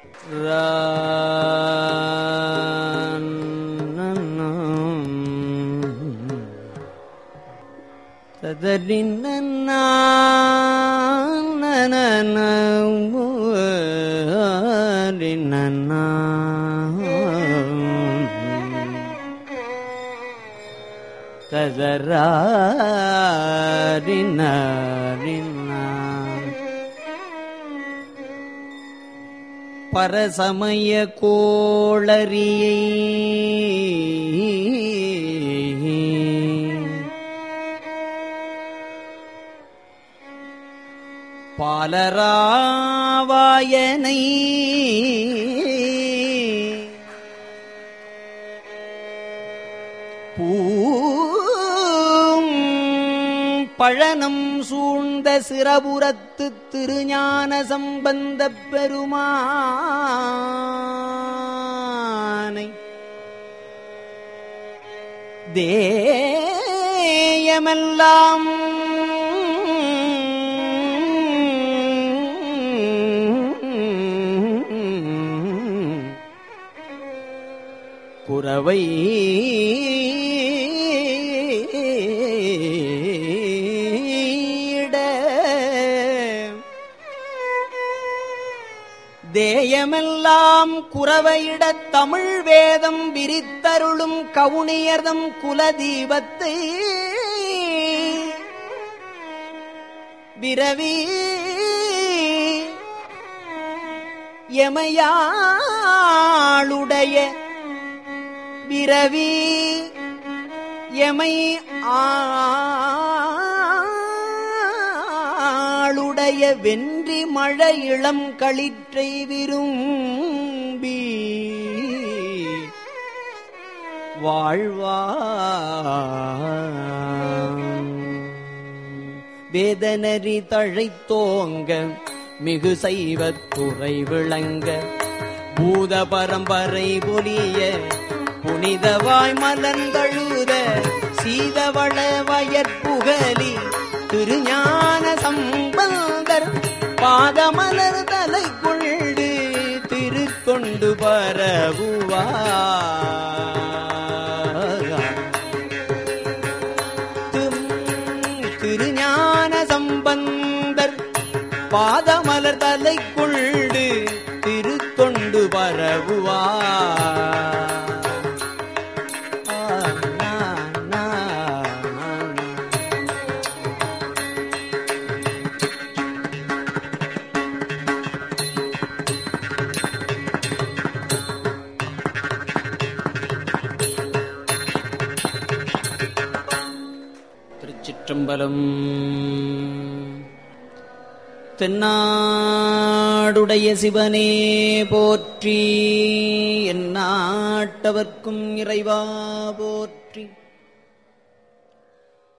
பரசமய கோளரியை பாலராவாயனை boom பழனம் சூழ்ந்த சிறபுரத்து திருஞான சம்பந்தப் பெருமானை தேயமெல்லாம் குறவை தேயமெல்லாம் குறவையிடத் தமிழ் வேதம் விரித்தருளும் கவுனியர்தம் குலதீபத்தை விரவி எமையாளுடைய விரவி எமை ஆளுடைய வென்றி மழை இளம் களிற்றை விரும்பி வாழ்வா வேதனரி தழைத்தோங்க மிகு செய்வத்துறை விளங்க பூத பரம்பரை பொலிய புனிதவாய் மலர்ந்தழுத சீதவள வயற்புகலி திருஞான சம்பந்தர் பாதமலர் தலை கொண்டு திருக்கொண்டு பரவுவார் திம் திருஞான சம்பந்தர் பாதமலர் தலை கொண்டு திருத்தொண்டு பரவுவா திருச்சிற்றம்பலம் தென்னாடுடைய சிவனே போற்றி எந்நாட்டவர்க்கும் இறைவா போற்றி